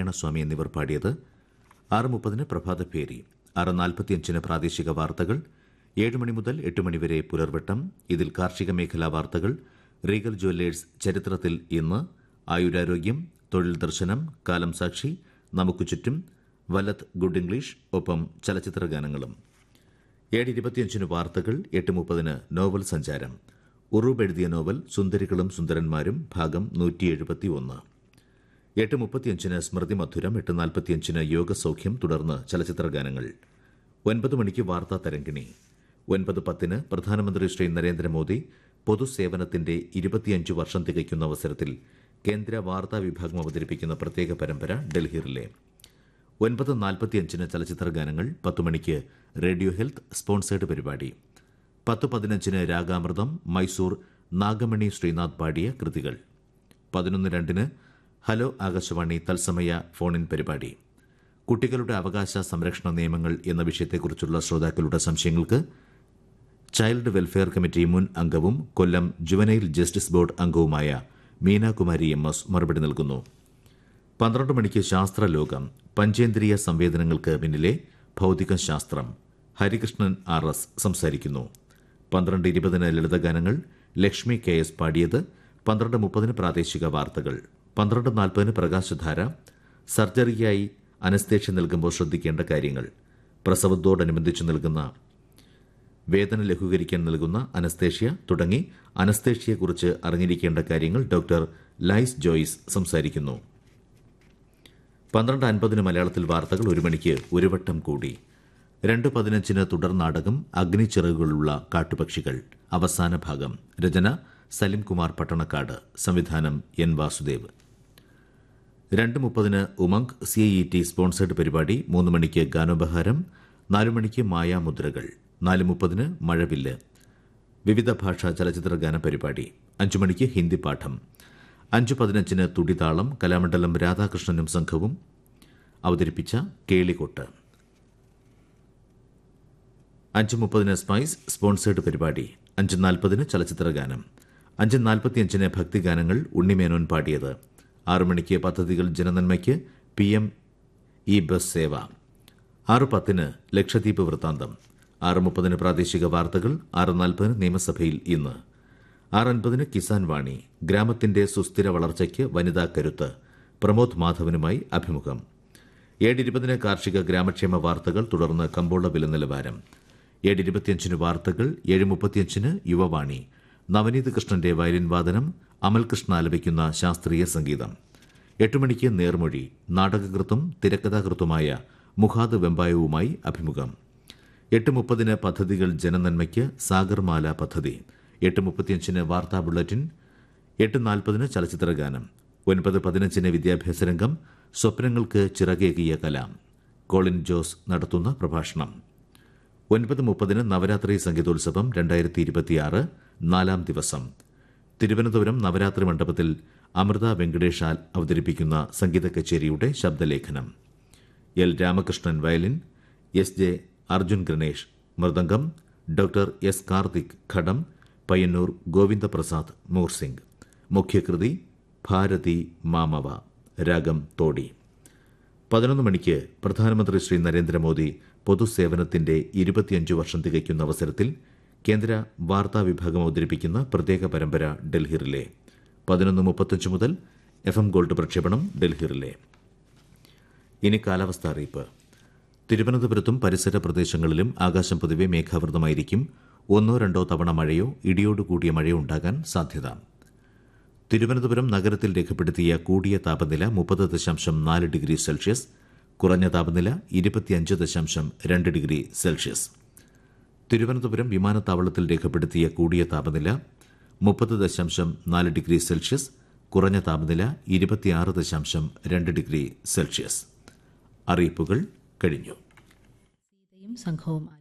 നാരായണസ്വാമി എന്നിവർ പാടിയത് ആറ് മുപ്പതിന് പ്രഭാതഭേരി ആറ് നാൽപ്പത്തിയഞ്ചിന് പ്രാദേശിക വാർത്തകൾ ഏഴ് മണി മുതൽ എട്ട് മണിവരെ പുലർവട്ടം ഇതിൽ കാർഷിക മേഖലാ വാർത്തകൾ റീഗൽ ജ്വല്ലേഴ്സ് ചരിത്രത്തിൽ ഇന്ന് ആയുരാരോഗ്യം തൊഴിൽ ദർശനം കാലം സാക്ഷി നമുക്ക് ചുറ്റും വലത് ഗുഡ് ഇംഗ്ലീഷ് ഒപ്പം ചലച്ചിത്ര ഗാനങ്ങളും ഏഴ് ഇരുപത്തിയഞ്ചിന് വാർത്തകൾ എട്ട് മുപ്പതിന് നോവൽ സഞ്ചാരം ഉറൂബ് എഴുതിയ നോവൽ സുന്ദരികളും സുന്ദരന്മാരും ഭാഗം നൂറ്റി എഴുപത്തി ഒന്ന് എട്ട് മുപ്പത്തിയഞ്ചിന് സ്മൃതി മധുരം എട്ട് നാൽപ്പത്തിയഞ്ചിന് യോഗസൗഖ്യം തുടർന്ന് ചലച്ചിത്ര ഗാനങ്ങൾ ഒൻപത് മണിക്ക് വാർത്താ തരംഗിണി ഒൻപത് പത്തിന് പ്രധാനമന്ത്രി ശ്രീ നരേന്ദ്രമോദി പൊതുസേവനത്തിന്റെ ഇരുപത്തിയഞ്ച് വർഷം തികയ്ക്കുന്ന അവസരത്തിൽ കേന്ദ്ര വാർത്താ വിഭാഗം അവതരിപ്പിക്കുന്ന പ്രത്യേക പരമ്പര ഡൽഹിയിലെ ഒൻപത് നാൽപ്പത്തിയഞ്ചിന് ചലച്ചിത്ര ഗാനങ്ങൾ പത്ത് മണിക്ക് റേഡിയോ ഹെൽത്ത് സ്പോൺസേഡ് പരിപാടി പത്ത് പതിനഞ്ചിന് രാഗാമൃതം മൈസൂർ നാഗമണി ശ്രീനാഥ് പാടിയ കൃതികൾ പതിനൊന്ന് രണ്ടിന് ഹലോ ആകാശവാണി തത്സമയ ഫോണിൻ പരിപാടി കുട്ടികളുടെ അവകാശ സംരക്ഷണ നിയമങ്ങൾ എന്ന വിഷയത്തെക്കുറിച്ചുള്ള ശ്രോതാക്കളുടെ സംശയങ്ങൾക്ക് ചൈൽഡ് വെൽഫെയർ കമ്മിറ്റി മുൻ അംഗവും കൊല്ലം ജുവനൈൽ ജസ്റ്റിസ് ബോർഡ് അംഗവുമായ മീനാകുമാരി എം എസ് മറുപടി നൽകുന്നു പന്ത്രണ്ട് മണിക്ക് ശാസ്ത്രലോകം പഞ്ചേന്ദ്രിയ സംവേദനങ്ങൾക്ക് പിന്നിലെ ഭൗതിക ശാസ്ത്രം ഹരികൃഷ്ണൻ ആർ എസ് സംസാരിക്കുന്നു പന്ത്രണ്ട് ഇരുപതിന് ലളിതഗാനങ്ങൾ ലക്ഷ്മി കെ എസ് പാടിയത് പന്ത്രണ്ട് മുപ്പതിന് പ്രാദേശിക വാർത്തകൾ പന്ത്രണ്ട് നാൽപ്പതിന് പ്രകാശധാര സർജറിക്കായി അനസ്തേഷ്യ നൽകുമ്പോൾ ശ്രദ്ധിക്കേണ്ട കാര്യങ്ങൾ പ്രസവത്തോടനുബന്ധിച്ച് നൽകുന്ന വേദന ലഘൂകരിക്കാൻ നൽകുന്ന അനസ്തേഷ്യ തുടങ്ങി അനസ്തേഷ്യയെക്കുറിച്ച് അറിഞ്ഞിരിക്കേണ്ട കാര്യങ്ങൾ ഡോക്ടർ ലൈസ് ജോയ്സ് സംസാരിക്കുന്നു പന്ത്രണ്ട് അൻപതിന് മലയാളത്തിൽ വാർത്തകൾ ഒരു മണിക്ക് ഒരു വട്ടം കൂടി രണ്ട് പതിനഞ്ചിന് തുടർ നാടകം അഗ്നിച്ചിറകുകളുള്ള കാട്ടുപക്ഷികൾ അവസാന ഭാഗം രചന സലിം കുമാർ പട്ടണക്കാട് സംവിധാനം എൻ വാസുദേവ് രണ്ട് മുപ്പതിന് Umang C E T sponsored പരിപാടി മൂന്ന് മണിക്ക് ഗാനോപഹാരം നാലു മണിക്ക് മായാമുദ്രകൾ നാല് മുപ്പതിന് മഴവില്ല് വിവിധ ഭാഷാ ചലച്ചിത്ര ഗാന പരിപാടി അഞ്ചു മണിക്ക് ഹിന്ദി പാഠം അഞ്ചു പതിനഞ്ചിന് തുടിതാളം കലാമണ്ഡലം രാധാകൃഷ്ണനും സംഘവും അവതരിപ്പിച്ച കേളികൊട്ട് അഞ്ച് മുപ്പതിന് സ്പൈസ് സ്പോൺസേഡ് പരിപാടി അഞ്ച് നാൽപ്പതിന് ചലച്ചിത്ര ഗാനം അഞ്ച് നാൽപ്പത്തിയഞ്ചിന് ഭക്തിഗാനങ്ങൾ ഉണ്ണിമേനോൻ പാടിയത് ആറു മണിക്ക് പദ്ധതികൾ ജനനന്മയ്ക്ക് P M E bus Sewa ആറ് പത്തിന് ലക്ഷദ്വീപ് വൃത്താന്തം ആറ് മുപ്പതിന് പ്രാദേശിക വാർത്തകൾ ആറ് നാൽപ്പതിന് നിയമസഭയിൽ ഇന്ന് ആറ് അൻപതിന് കിസാൻ വാണി ഗ്രാമത്തിന്റെ സുസ്ഥിര വളർച്ചയ്ക്ക് വനിതാ കരുത്ത് പ്രമോദ് മാധവനുമായി അഭിമുഖം ഏഴ് ഇരുപതിന് കാർഷിക ഗ്രാമക്ഷേമ വാർത്തകൾ തുടർന്ന് കമ്പോള വില നിലവാരം ഏഴ് ഇരുപത്തിയഞ്ചിന് വാർത്തകൾ ഏഴ് മുപ്പത്തിയഞ്ചിന് യുവവാണി നവനീത് കൃഷ്ണന്റെ വയലിൻ വാദനം അമൽ കൃഷ്ണ ആലപിക്കുന്ന ശാസ്ത്രീയ സംഗീതം എട്ട് മണിക്ക് നേർമൊഴി നാടകകൃത്തും തിരക്കഥാകൃത്തുമായ മുഖാദ് വെമ്പായവുമായി അഭിമുഖം എട്ട് മുപ്പതിന് പദ്ധതികൾ ജനനന്മയ്ക്ക് സാഗർമാല പദ്ധതി എട്ട് മുപ്പത്തിയഞ്ചിന് വാർത്താ ബുള്ളറ്റിൻ എട്ട് നാൽപ്പതിന് ചലച്ചിത്ര ഗാനം ഒൻപത് പതിനഞ്ചിന് വിദ്യാഭ്യാസ രംഗം സ്വപ്നങ്ങൾക്ക് ചിറകേകിയ കലാം കോളിൻ ജോസ് നടത്തുന്ന പ്രഭാഷണം ഒൻപത് മുപ്പതിന് നവരാത്രി സംഗീതോത്സവം രണ്ടായിരത്തി ഇരുപത്തിയാറ് നാലാം ദിവസം തിരുവനന്തപുരം നവരാത്രി മണ്ഡപത്തിൽ അമൃത വെങ്കടേഷാൽ അവതരിപ്പിക്കുന്ന സംഗീത കച്ചേരിയുടെ ശബ്ദലേഖനം L Ramakrishnan violin S J Arjun Ganesh മൃദംഗം ഡോക്ടർ എസ് കാർത്തിക് ഘടം പയ്യന്നൂർ ഗോവിന്ദപ്രസാദ് മൂർസിംഗ് മുഖ്യകൃതി ഭാരതി മാമവ രാഗം തോടി പതിനൊന്ന് മണിക്ക് പ്രധാനമന്ത്രി ശ്രീ നരേന്ദ്രമോദി പൊതുസേവനത്തിന്റെ ഇരുപത്തിയഞ്ച് വർഷം തികയ്ക്കുന്ന അവസരത്തിൽ കേന്ദ്ര വാർത്താ വിഭാഗം അവതരിപ്പിക്കുന്ന പ്രത്യേക പരമ്പര ഡൽഹിയിലെ പതിനൊന്ന് മുപ്പത്തഞ്ച് മുതൽ എഫ് എം ഗോൾഡ് പ്രക്ഷേപണം ഡൽഹിയിലെ ഇനി കാലാവസ്ഥ അറിയിപ്പ് തിരുവനന്തപുരത്തും പരിസര പ്രദേശങ്ങളിലും ആകാശം പൊതുവെ മേഘാവൃതമായിരിക്കും ഒന്നോ രണ്ടോ തവണ മഴയോ ഇടിയോടുകൂടിയ മഴയോ ഉണ്ടാകാൻ സാധ്യത തിരുവനന്തപുരം നഗരത്തിൽ രേഖപ്പെടുത്തിയ കൂടിയ താപനില മുപ്പത് ദശാംശം നാല് ഡിഗ്രി സെൽഷ്യസ് കുറഞ്ഞ താപനില ഇരുപത്തിയഞ്ച് ദശാംശം രണ്ട് ഡിഗ്രി സെൽഷ്യസ് തിരുവനന്തപുരം വിമാനത്താവളത്തിൽ രേഖപ്പെടുത്തിയ കൂടിയ താപനില മുപ്പത് ദശാംശം നാല് ഡിഗ്രി സെൽഷ്യസ് കുറഞ്ഞ താപനില ഇരുപത്തിയാറ് ദശാംശം രണ്ട് ഡിഗ്രി സെൽഷ്യസ് അറിയിപ്പുകൾ കഴിഞ്ഞു സംഘവും